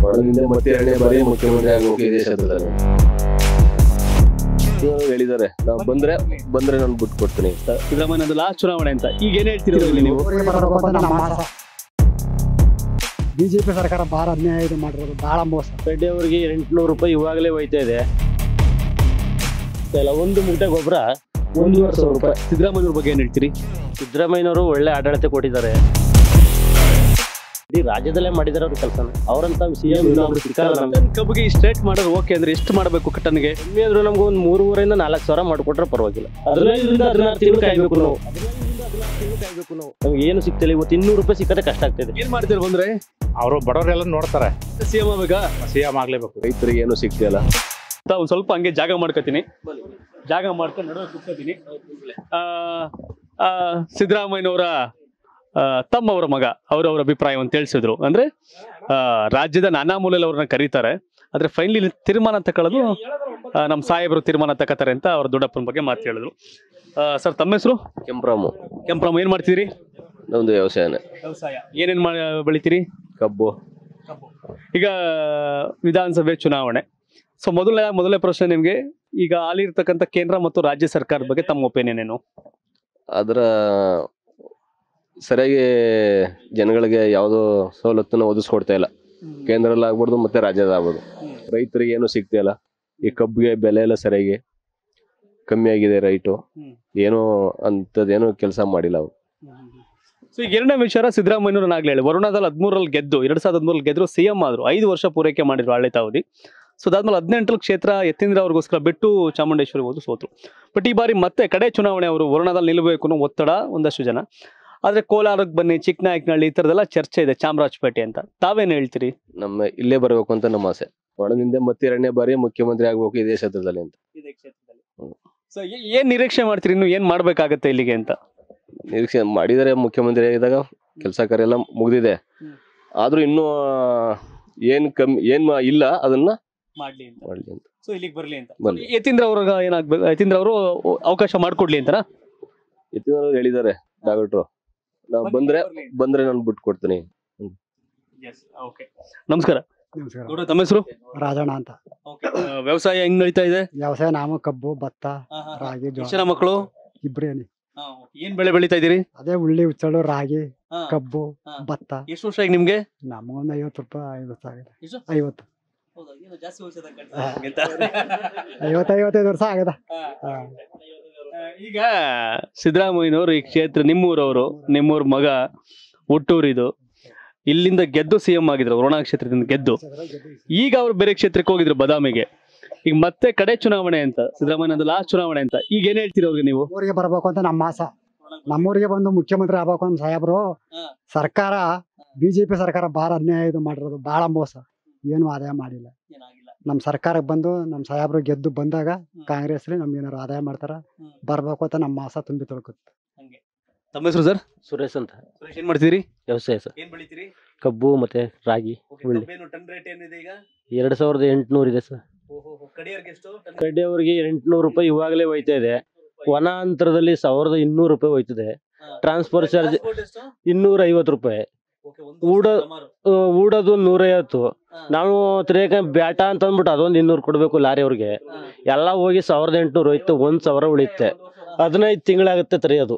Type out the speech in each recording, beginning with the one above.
ಒಳಗಿಂದ ಮತ್ತೆ ಎರಡನೇ ಬಾರಿ ಮುಖ್ಯಮಂತ್ರಿ ಆಗ್ಬೇಕು ಈ ದೇಶದಲ್ಲಿ ಇವ್ರು ಹೇಳಿದ್ದಾರೆ ನಾವು ಬಂದ್ರೆ ಬಂದ್ರೆ ನಾನು ಬಿಟ್ಟು ಕೊಡ್ತೀನಿ ಅಂತ ಸಿದ್ದರಾಮಯ್ಯನದು ಲಾಸ್ಟ್ ಚುನಾವಣೆ ಅಂತ ಈಗ ಏನ್ ಹೇಳ್ತೀರಿ ನೀವು ಊರಿಗೆ ಬರಬೇಕು ಅಂತ ನಮ್ಮ ಆಸೆ ಬಿಜೆಪಿ ಸರ್ಕಾರ ಬಹಳ ಅನ್ಯಾಯ ಇದು ಮಾಡಿರೋದು ಬಹಳ ಮೋಸ ರೆಡ್ಡಿ ಅವರಿಗೆ ಎಂಟುನೂರು ರೂಪಾಯಿ ಇವಾಗಲೇ ಹೋಯ್ತಾ ಇದೆ ಎಲ್ಲ ಒಂದು ಮೂಟೆ ಗೊಬ್ಬರ ಒಂದೂವರೆ ಸಾವಿರ ರೂಪಾಯಿ ಸಿದ್ದರಾಮಯ್ಯವ್ರ ಬಗ್ಗೆ ಏನ್ ಹೇಳ್ತೀರಿ ಸಿದ್ದರಾಮಯ್ಯನವರು ಒಳ್ಳೆ ಆಡಳಿತ ಕೊಟ್ಟಿದ್ದಾರೆ ಇಡೀ ರಾಜ್ಯದಲ್ಲೇ ಮಾಡಿದ್ದಾರೆ ಅವ್ರ ಕೆಲಸನ ಅವರಂತ ಸಿ ಎಂ ಸಿಕ್ಕಲ್ಲ ನಮ್ಗೆ ಕಟ್ಟನ್ ಕಬ್ಬಿಗೆ ಸ್ಟ್ರೇಟ್ ಮಾಡೋದು ಓಕೆ ಅಂದ್ರೆ ಎಷ್ಟು ಮಾಡಬೇಕು ಕಟ್ಟನ್ಗೆ ಕಮ್ಮಿ ಆದ್ರೂ ನಮ್ಗೆ ಒಂದು ಮೂರುವರೆಯಿಂದ ನಾಲ್ಕು ಸಾವಿರ ಮಾಡಿಕೊಟ್ರೆ ಪರವಾಗಿಲ್ಲ ಹದಿನೈದರಿಂದ ಹದಿನಾರು ತಿಂಗಳು ಕಾಯ್ಬೇಕು ನಾವು ಕಾಯ್ಬೇಕು ನಾವು ನಮ್ಗೆ ಏನು ಸಿಗ್ತಿಲ್ಲ ಇವತ್ತು ಇನ್ನೂರು ರೂಪಾಯಿ ಸಿಕ್ಕದೆ ಕಷ್ಟ ಆಗ್ತಿದೆ ಏನ್ ಮಾಡ್ತೀರಿ ಬಂದ್ರೆ ಅವರು ಬಡವರೆಲ್ಲ ನೋಡ್ತಾರೆ ಸಿಎಂ ಆಗ್ಬೇಕಾ ಸಿಎಂ ಆಗ್ಲೇಬೇಕು ರೈತರಿಗೆ ಏನು ಸಿಗ್ತಿಲ್ಲ ಅಂತ ಒಂದ್ ಸ್ವಲ್ಪ ಹಂಗೆ ಜಾಗ ಮಾಡ್ಕೋತೀನಿ ಜಾಗ ಮಾಡ್ಕೊಂಡು ನಡುವೆ ಕೂತ್ಕೋತೀನಿ ಆ, ಆ, ಸಿದ್ದರಾಮಯ್ಯನವರ ಆ, ತಮ್ಮವರ ಮಗ ಅವರವರ ಅಭಿಪ್ರಾಯವನ್ನು ತಿಳಿಸಿದ್ರು ಅಂದ್ರೆ ಆ, ರಾಜ್ಯದ ನಾನಾ ಮೂಲೆಯಲ್ಲಿ ಅವ್ರನ್ನ ಕರೀತಾರೆ ಆದ್ರೆ ಫೈನಲಿ ತೀರ್ಮಾನ ತಗೊಳ್ಳೋದು ಆ, ನಮ್ಮ ಸಾಹೇಬರು ತೀರ್ಮಾನ ತಗೋತಾರೆ ಅಂತ ಅವ್ರ ದೊಡ್ಡಪ್ಪನ ಬಗ್ಗೆ ಮಾತು ಹೇಳಿದ್ರು ಸರ್ ತಮ್ಮ ಹೆಸರು ಕೆಂಪ್ರಾಮು ಕೆಂಪರಾಮ್ ಏನ್ ಮಾಡ್ತಿದ್ದೀರಿ ನಮ್ದು ವ್ಯವಸಾಯನೇ ವ್ಯವಸಾಯ ಏನೇನ್ ಮಾ ಬೆಳಿತೀರಿ ಕಬ್ಬು ಈಗ ವಿಧಾನಸಭೆ ಚುನಾವಣೆ ಸೊ ಮೊದಲನೇ ಮೊದಲನೇ ಪ್ರಶ್ನೆ ನಿಮಗೆ ಈಗ ಹಾಲಿರ್ತಕ್ಕಂಥ ಕೇಂದ್ರ ಮತ್ತು ರಾಜ್ಯ ಸರ್ಕಾರದ ಬಗ್ಗೆ ತಮ್ಮ ಒಪಿನಿಯನ್ ಏನು ಅದರ ಸರಿಯಾಗಿ ಜನಗಳಿಗೆ ಯಾವುದೋ ಸವಲತ್ತನ್ನು ಒದಗಿಸ್ಕೊಡ್ತಾ ಇಲ್ಲ ಕೇಂದ್ರದಲ್ಲಿ ಆಗ್ಬೋದು ಮತ್ತೆ ರಾಜ್ಯದ ಆಗ್ಬೋದು ರೈತರಿಗೆ ಏನು ಸಿಗ್ತಿಲ್ಲ ಈ ಕಬ್ಬಿಗೆ ಬೆಲೆ ಎಲ್ಲ ಸರಿಯಾಗಿ ಕಮ್ಮಿ ಆಗಿದೆ ರೈಟು ಹ್ಮ್. ಏನೋ ಅಂಥದ್ದೇನು ಕೆಲಸ ಮಾಡಿಲ್ಲ ಅವರು ಸೊ ಈಗ ಎರಡನೇ ವಿಚಾರ ಸಿದ್ದರಾಮಯ್ಯವ್ರನ್ನ ಆಗ್ಲೇ ಹೇಳಿ ವರುಣಾದಲ್ಲಿ ಹದಿಮೂರಲ್ಲಿ ಗೆದ್ದು ಎರಡ್ ಸಾವಿರದ ಹದಿಮೂರಲ್ಲಿ ಗೆದ್ರು ಸಿಎಂ ಆದ್ರು ಐದು ವರ್ಷ ಪೂರೈಕೆ ಮಾಡಿದ್ರು ಆಡಳಿತಾವಧಿ ಸೊ ಅದಾದ್ಮೇಲೆ ಹದಿನೆಂಟರಲ್ಲಿ ಕ್ಷೇತ್ರ ಯತೀಂದ್ರ ಅವ್ರಿಗೋಸ್ಕರ ಬಿಟ್ಟು ಚಾಮುಂಡೇಶ್ವರಿ ಹೋದು ಸೋತು ಬಟ್ ಈ ಬಾರಿ ಮತ್ತೆ ಕಡೆ ಚುನಾವಣೆ ಅವರು ವರುಣಾದಲ್ಲಿ ನಿಲ್ಲಬೇಕು ಅನ್ನೋ ಒತ್ತಡ ಒಂದಷ್ಟು ಜನ ಆದ್ರೆ ಕೋಲಾರಕ್ಕೆ ಬನ್ನಿ ಚಿಕ್ಕನಾಯಕನಹಳ್ಳಿ ಈ ಥರದೆಲ್ಲ ಚರ್ಚೆ ಇದೆ ಚಾಮರಾಜಪೇಟೆ ಅಂತ ತಾವೇನು ಹೇಳ್ತೀರಿ ನಮ್ಮ ಇಲ್ಲೇ ಬರಬೇಕು ಅಂತ ನಮ್ಮ ಆಸೆ ಒಳಗಿಂದ ಮತ್ತೆ ಎರಡನೇ ಬಾರಿ ಮುಖ್ಯಮಂತ್ರಿ ಆಗ್ಬೇಕು ಈ ದೇಶದಲ್ಲಿ ಅಂತ ಹ್ಮ್. ಸೊ ಏನ್ ನಿರೀಕ್ಷೆ ಮಾಡ್ತೀರಿ ಇನ್ನು ಏನ್ ಮಾಡ್ಬೇಕಾಗತ್ತೆ ಇಲ್ಲಿಗೆ ಅಂತ ನಿರೀಕ್ಷೆ ಮಾಡಿದರೆ ಮುಖ್ಯಮಂತ್ರಿ ಆಗಿದ್ದಾಗ ಕೆಲಸ ಕಾರ್ಯ ಎಲ್ಲ ಮುಗ್ದಿದೆ ಹ್ಮ್. ಆದ್ರೂ ಇನ್ನೂ ಏನ್ ಕಮ್ಮಿ ಏನ್ ಮಾ- ಇಲ್ಲ ಅದನ್ನ ಮಾಡ್ಲಿ ಅಂತ ಮಾಡ್ಲಿ ಅಂತ ಸೊ ಇಲ್ಲಿಗೆ ಬರ್ಲಿ ಅಂತ ಬರ್ಲಿ. ಯತೀಂದ್ರ ಅವ್ರಿಗೆ ಏನಾಗ್ಬೇಕು ಯತೀಂದ್ರ ಅವರು ಅವಕಾಶ ಮಾಡ್ಕೊಡ್ಲಿ ಅಂತಾರ ಯತೀಂದ್ರ ಹೇಳಿದ್ದಾರೆ ಡಾಕ್ಟ್ರು ನಾವು ಬಂದ್ರೆ ಬಂದ್ರೆ ನಾನು ಬಿಟ್ಟು ಕೊಡ್ತೀನಿ ನಮಸ್ಕಾರ ನಮಸ್ಕಾರ ಗೌಡ್ರೆ, ತಮ್ಮ ಹೆಸರು ರಾಜಣ್ಣ ಅಂತ ವ್ಯವಸಾಯ ಹೆಂಗ್ ನಡೀತಾ ಇದೆ ವ್ಯವಸಾಯ ನಾವು ಕಬ್ಬು ಭತ್ತ ರಾಗಿ ಎಷ್ಟು ಜೋಳ ಜನ ಮಕ್ಕಳು ಇಬ್ರೇನಿ ಏನ್ ಬೆಳೆ ಬೆಳಿತಾ ಇದೀರಿ ಅದೇ ಉಳ್ಳಿ ಹುಚ್ಚಳು ರಾಗಿ ಕಬ್ಬು ಹಾ. ಭತ್ತ ಎಷ್ಟು ವರ್ಷ ಈಗ ನಿಮ್ಗೆ ನಮಗೊಂದು ಐವತ್ತು ರೂಪಾಯಿ ಐವತ್ತು ಆಗಿದೆ ಎಷ್ಟು? ಐವತ್ತು ಐವತ್ತು ಐವತ್ತೈದು ವರ್ಷ ಆಗದ ಹಾ. ಈಗ ಸಿದ್ದರಾಮಯ್ಯನವರು ಈ ಕ್ಷೇತ್ರ ನಿಮ್ಮೂರವರು ನಿಮ್ಮೂರ್ ಮಗ ಹುಟ್ಟೂರಿದು ಇಲ್ಲಿಂದ ಗೆದ್ದು ಸಿಎಂ ಆಗಿದ್ರು ವರುಣಾ ಕ್ಷೇತ್ರದಿಂದ ಗೆದ್ದು ಈಗ ಅವ್ರು ಬೇರೆ ಕ್ಷೇತ್ರಕ್ಕೆ ಹೋಗಿದ್ರು ಬದಾಮಿಗೆ ಈಗ ಮತ್ತೆ ಕಡೆ ಚುನಾವಣೆ ಅಂತ ಸಿದ್ದರಾಮಯ್ಯನದು ಲಾಸ್ಟ್ ಚುನಾವಣೆ ಅಂತ ಈಗ ಏನ್ ಹೇಳ್ತೀರಿ ಅವ್ರಿಗೆ ನೀವು ಊರಿಗೆ ಬರಬೇಕು ಅಂತ ನಮ್ಮ ಆಸೆ ನಮ್ಮೂರಿಗೆ ಬಂದು ಮುಖ್ಯಮಂತ್ರಿ ಆಗ್ಬೇಕು ಅಂತ ಸಾಹೇಬ್ರು ಹಾ. ಸರ್ಕಾರ ಬಿಜೆಪಿ ಸರ್ಕಾರ ಬಹಳ ಅನ್ಯಾಯ ಇದು ಮಾಡಿರೋದು ಬಹಳ ಮೋಸ ಏನು ಆದಾಯ ಮಾಡಿಲ್ಲ ನಮ್ಮ ಸರ್ಕಾರಕ್ಕೆ ಬಂದು ನಮ್ಮ ಸಾಹೇಬ್ರು ಗೆದ್ದು ಬಂದಾಗ ಕಾಂಗ್ರೆಸ್ ನಮ್ಗೆ ಏನಾರು ಆದಾಯ ಮಾಡ್ತಾರ ಹ್ಮ್. ಬರ್ಬೇಕು ಅಂತ ನಮ್ಮ ಆಸೆ ತುಂಬಿ ತೊಳ್ಕೊತ ತಮ್ಮ ಹೆಸರು ಸರ್ ಸುರೇಶ್ ಅಂತ ಸುರೇಶ್ ಏನ್ ಮಾಡ್ತೀರಿ ವ್ಯವಸಾಯ ಸರ್ ಏನ್ ಬೆಳಿತೀರಿ ಕಬ್ಬು ಮತ್ತೆ ರಾಗಿ ಒಳ್ಳೆ. ಟನ್ ರೇಟ್ ಏನಿದೆ ಈಗ ಎರಡು ಸಾವಿರದ ಎಂಟುನೂರು ಇದೆ ಸರ್ ಕಡಿಯರ್ಗೆ ಎಷ್ಟು ರೆಡ್ಡಿ ಅವರಿಗೆ ಎಂಟುನೂರು ರೂಪಾಯಿ ಇವಾಗಲೇ ಹೋಯ್ತಾ ಇದೆ ವನಾಂತರದಲ್ಲಿ ಸಾವಿರದ ಇನ್ನೂರು ರೂಪಾಯಿ ಹೋಯ್ತದೆ ಟ್ರಾನ್ಸ್ಫರ್ ಚಾರ್ಜ್ ಇನ್ನೂರ ಐವತ್ತು ರೂಪಾಯಿ ಊಡ ಆ, ಊಡೋದು ನೂರೈವತ್ತು ನಾವು ತಿರ್ಗಾಕ ಬ್ಯಾಟ ಅಂತ ಅಂದ್ಬಿಟ್ಟು ಅದೊಂದು ಇನ್ನೂರು ಕೊಡಬೇಕು ಲಾರಿ ಅವ್ರಿಗೆ ಎಲ್ಲ ಹೋಗಿ ಸಾವಿರದ ಎಂಟುನೂರು ಹೋಯ್ತು ಒಂದು ಸಾವಿರ ಉಳಿಯುತ್ತೆ ಹದಿನೈದು ತಿಂಗಳಾಗುತ್ತೆ ತೆರೆಯೋದು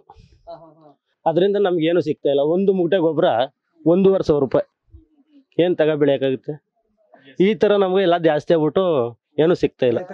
ಅದರಿಂದ ನಮ್ಗೆ ಏನು ಸಿಗ್ತಾ ಇಲ್ಲ ಒಂದು ಮೂಟೆ ಗೊಬ್ಬರ ಒಂದೂವರೆ ಸಾವಿರ ರೂಪಾಯಿ ಏನು ತಗ ಬೆಳೆಯೋಕ್ಕಾಗುತ್ತೆ ಈ ಥರ ನಮಗೆ ಎಲ್ಲ ಜಾಸ್ತಿ ಆಗ್ಬಿಟ್ಟು ಏನು ಸಿಗ್ತಾ ಇಲ್ಲ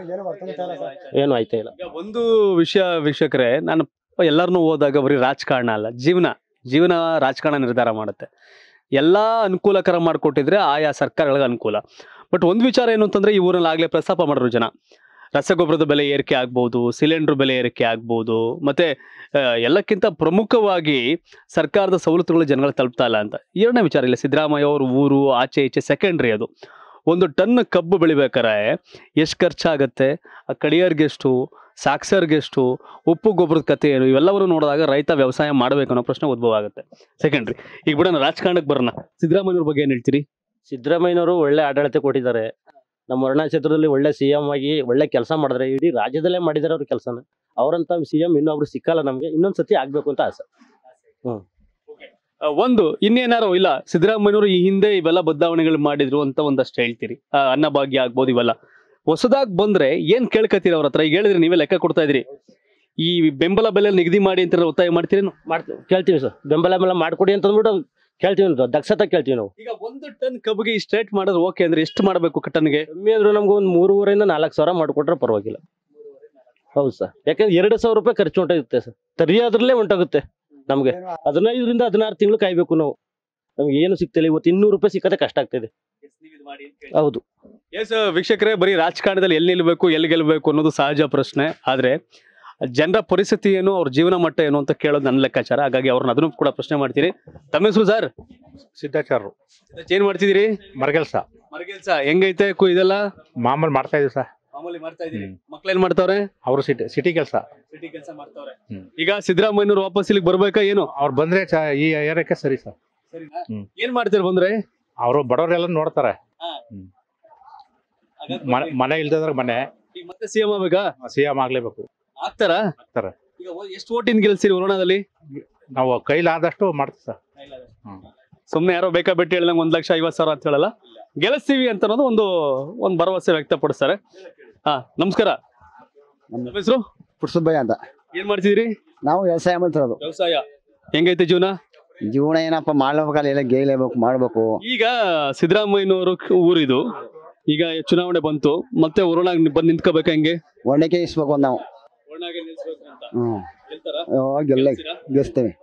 ಏನು ಆಯ್ತಾ ಇಲ್ಲ ಈಗ ಒಂದು ವಿಷಯ ವೀಕ್ಷಕರೇ ನಾನು ಎಲ್ಲರನ್ನೂ ಹೋದಾಗ ಬರೀ ರಾಜಕಾರಣ ಅಲ್ಲ ಜೀವನ ಜೀವನ ರಾಜಕಾರಣ ನಿರ್ಧಾರ ಮಾಡುತ್ತೆ ಎಲ್ಲ ಅನುಕೂಲಕರ ಮಾಡಿಕೊಟ್ಟಿದ್ರೆ ಆಯಾ ಸರ್ಕಾರಗಳಿಗೆ ಅನುಕೂಲ ಬಟ್ ಒಂದು ವಿಚಾರ ಏನು ಅಂತಂದ್ರೆ ಈ ಊರಲ್ಲಿ ಆಗ್ಲೇ ಪ್ರಸ್ತಾಪ ಮಾಡಿದ್ರು ಜನ ರಸಗೊಬ್ಬರದ ಬೆಲೆ ಏರಿಕೆ ಆಗ್ಬೋದು ಸಿಲಿಂಡರ್ ಬೆಲೆ ಏರಿಕೆ ಆಗ್ಬೋದು ಮತ್ತೆ ಆ, ಎಲ್ಲಕ್ಕಿಂತ ಪ್ರಮುಖವಾಗಿ ಸರ್ಕಾರದ ಸವಲತ್ತುಗಳು ಜನಗಳು ತಲುಪ್ತಾ ಇಲ್ಲ ಅಂತ ಎರಡನೇ ವಿಚಾರ ಇಲ್ಲ ಸಿದ್ದರಾಮಯ್ಯ ಅವ್ರ ಊರು ಆಚೆ ಈಚೆ ಸೆಕೆಂಡ್ರಿ ಅದು ಒಂದು ಟನ್ ಕಬ್ಬು ಬೆಳಿಬೇಕಾರೆ ಎಷ್ಟು ಖರ್ಚಾಗತ್ತೆ ಆ ಕಡಿಯರ್ಗೆ ಎಷ್ಟು ಸಾಕ್ಸರ್ಗೆ ಎಷ್ಟು ಉಪ್ಪು ಗೊಬ್ಬರದ ಕತೆ ಏನು ಇವೆಲ್ಲವನ್ನು ನೋಡಿದಾಗ ರೈತ ವ್ಯವಸಾಯ ಮಾಡಬೇಕು ಅನ್ನೋ ಪ್ರಶ್ನೆ ಉದ್ಭವ ಆಗುತ್ತೆ ಸೆಕೆಂಡ್ರಿ ಈಗ ಬಿಡೋಣ ರಾಜಕಾರಣಕ್ಕೆ ಬರೋಣ ಸಿದ್ದರಾಮಯ್ಯವ್ರ ಬಗ್ಗೆ ಏನು ಹೇಳ್ತೀರಿ ಸಿದ್ದರಾಮಯ್ಯನವರು ಒಳ್ಳೆ ಆಡಳಿತ ಕೊಟ್ಟಿದ್ದಾರೆ ನಮ್ಮ ವರ್ಣ ಕ್ಷೇತ್ರದಲ್ಲಿ ಒಳ್ಳೆ ಸಿ ಎಂ ಆಗಿ ಒಳ್ಳೆ ಕೆಲಸ ಮಾಡಿದ್ರೆ ಇಡೀ ರಾಜ್ಯದಲ್ಲೇ ಮಾಡಿದ್ದಾರೆ ಅವ್ರ ಕೆಲಸನ ಅವರಂತ ಸಿ ಎಂ ಇನ್ನೊಬ್ರು ಸಿಕ್ಕಲ್ಲ ನಮಗೆ ಇನ್ನೊಂದ್ ಸತಿ ಆಗ್ಬೇಕು ಅಂತ ಆಸೆ ಆ, ಒಂದು ಇನ್ನೇನಾರು ಇಲ್ಲ ಸಿದ್ದರಾಮಯ್ಯನವರು ಈ ಹಿಂದೆ ಇವೆಲ್ಲ ಬದಲಾವಣೆಗಳು ಮಾಡಿದ್ರು ಅಂತ ಒಂದಷ್ಟು ಹೇಳ್ತೀರಿ ಆ, ಅನ್ನಭಾಗ್ಯ ಆಗ್ಬೋದು ಇವೆಲ್ಲ ಹೊಸದಾಗಿ ಬಂದ್ರೆ ಏನ್ ಕೇಳ್ಕತ್ತೀರಿ ಅವ್ರ ಹತ್ರ ಈಗ ಹೇಳಿದ್ರಿ ನೀವೇ ಲೆಕ್ಕ ಕೊಡ್ತಾ ಇದ್ರಿ ಈ ಬೆಂಬಲ ಬೆಲೆ ನಿಗದಿ ಮಾಡಿ ಅಂತ ಒತ್ತಾಯ ಮಾಡ್ತೀರೇನು ಮಾಡ್ತೀವಿ ಕೇಳ್ತೀವಿ ಸರ್ ಬೆಂಬಲ ಬೆಂಬಲ ಮಾಡ್ಕೊಡಿ ಅಂತ ಅಂದ್ಬಿಟ್ಟು ಕೇಳ್ತೀವಿ ನಾವು ದಕ್ಷತೆ ಕೇಳ್ತೀವಿ ನಾವು ಈಗ ಒಂದು ಟನ್ ಕಬ್ಬಿಗೆ ಸ್ಟ್ರೇಟ್ ಮಾಡಿದ್ರೆ ಓಕೆ ಅಂದ್ರೆ ಎಷ್ಟು ಮಾಡಬೇಕು ಟನ್ಗೆ ಕಮ್ಮಿ ಆದ್ರೂ ನಮ್ಗೆ ಒಂದು ಮೂರುವರೆಯಿಂದ ನಾಲ್ಕು ಸಾವಿರ ಮಾಡಿಕೊಟ್ರೆ ಪರವಾಗಿಲ್ಲ ಹೌದು ಸರ್ ಯಾಕಂದ್ರೆ ಎರಡು ಸಾವಿರ ರೂಪಾಯಿ ಖರ್ಚು ಹೊಂಟೋಗುತ್ತೆ ಸರ್ ತರಿಯಾದ್ರಲ್ಲೇ ಹೊಂಟೋಗುತ್ತೆ ನಮಗೆ ಹದಿನೈದರಿಂದ ಹದಿನಾರು ತಿಂಗಳು ಕಾಯ್ಬೇಕು ನಾವು ನಮ್ಗೆ ಏನು ಸಿಗ್ತಿಲ್ಲ ಇವತ್ತು ಇನ್ನೂರು ರೂಪಾಯಿ ಸಿಕ್ಕದೆ ಕಷ್ಟ ಆಗ್ತಿದೆ ಹೌದು ಎಸ್ ವೀಕ್ಷಕರೇ ಬರೀ ರಾಜಕಾರಣದಲ್ಲಿ ಎಲ್ಲಿ ನಿಲ್ಬೇಕು ಎಲ್ಲಿ ಗೆಲ್ಬೇಕು ಅನ್ನೋದು ಸಹಜ ಪ್ರಶ್ನೆ ಆದ್ರೆ ಜನರ ಪರಿಸ್ಥಿತಿ ಏನು ಅವ್ರ ಜೀವನ ಮಟ್ಟ ಏನು ಅಂತ ಕೇಳೋದು ನನ್ನ ಲೆಕ್ಕಾಚಾರ ಹಾಗಾಗಿ ಅವ್ರನ್ನ ಅದನ್ನು ಕೂಡ ಪ್ರಶ್ನೆ ಮಾಡ್ತೀನಿ ತಮ್ಮ ಹೆಸರು ಸರ್ ಸಿದ್ಧಾಚಾರರು ಏನ್ ಮಾಡ್ತಿದ್ದೀರಿ ಮರಗೆಲ್ಸ ಮರಗೆಲ್ಸ ಹೆಂಗೈತೆ ಕು ಇದೆಲ್ಲ ಮಾಮೂಲಿ ಮಾಡ್ತಾ ಇದೀವಿ ಸರ್ ಮಾಮೂಲಿ ಮಾಡ್ತಾ ಇದೀರಿ. ಮಕ್ಳೇನ್ ಮಾಡ್ತಾವ್ರೆ ಅವರು ಸಿಟಿ ಸಿಟಿ ಕೆಲಸ ಕೆಲಸ ಮಾಡ್ತಾವ್ರೆ ಹ್ಮ್. ಈಗ ಸಿದ್ದರಾಮಯ್ಯನವರು ವಾಪಸ್ ಇಲ್ಲಿಗೆ ಬರ್ಬೇಕಾ ಏನು ಅವ್ರು ಬಂದ್ರೆ ಚ ಈ ಏರಿಯಾಕ್ಕೆ ಸರಿ ಸರ್ ಹ್ಮ್. ಏನ್ ಮಾಡ್ತೀರಿ ಬಂದ್ರೆ ಅವರು ಬಡವರೆಲ್ಲ ನೋಡ್ತಾರೆ ಮನೆ ಮನೆ ಇಲ್ದಿದ್ರೆ ಮನೆ ಈಗ ಮತ್ತೆ ಸಿಎಂ ಆಗ್ಬೇಕಾ ಸಿ ಎಂ ಆಗ್ಲೇಬೇಕು ಆಗ್ತಾರಾ ಆಗ್ತಾರೆ. ಈಗ ಎಷ್ಟು ಓಟಿಂದ ಗೆಲ್ಸಿರಿ ವರುಣದಲ್ಲಿ ನಾವು ಕೈಲಾದಷ್ಟು ಮಾಡ್ತೀವಿ ಸರ್ ಹ್ಮ್. ಸುಮ್ನೆ ಯಾರೋ ಬೇಕಾ ಬೆಟ್ಟಿ ಹೇಳ್ದಂಗೆ ಒಂದ್ ಲಕ್ಷ ಐವತ್ ಸಾವಿರ ಅಂತ ಹೇಳಲ್ಲ ಗೆಲ್ಲಿಸ್ತೀವಿ ಅಂತ ಅನ್ನೋದು ಒಂದು ಒಂದು ಭರವಸೆ ವ್ಯಕ್ತಪಡಿಸ್ತಾರೆ ಹಾ ನಮಸ್ಕಾರ ನಮ್ಮ ಹೆಸರು ಪುಟ್ಸುಬ್ಬಯ್ಯ ಅಂತ ಏನ್ ಮಾಡ್ತಿದ್ದೀರಿ ನಾವು ವ್ಯವಸಾಯ ಮಾಡ್ತಿರೋದು ವ್ಯವಸಾಯ ಹೆಂಗೈತೆ ಜೀವನ ಜೀವನ ಏನಪ್ಪ ಮಾಡ್ಬೇಕಲ್ಲ ಎಲ್ಲ ಗೇಯ್ಲೇಬೇಕು ಮಾಡ್ಬೇಕು ಈಗ ಸಿದ್ದರಾಮಯ್ಯನವರು ಊರಿದು ಈಗ ಚುನಾವಣೆ ಬಂತು ಮತ್ತೆ ವರುಣಾಗ್ ಬಂದು ನಿಂತ್ಕೋಬೇಕಾ ಹೆಂಗೆ ಒಣ್ಣೆಕೆ ಇಸ್ಬೇಕು ನಾವು ಹ್ಮ್ ಅವಾಗ ಗೆಲ್ಲ ಗೆಲ್ಸ್ತೇವೆ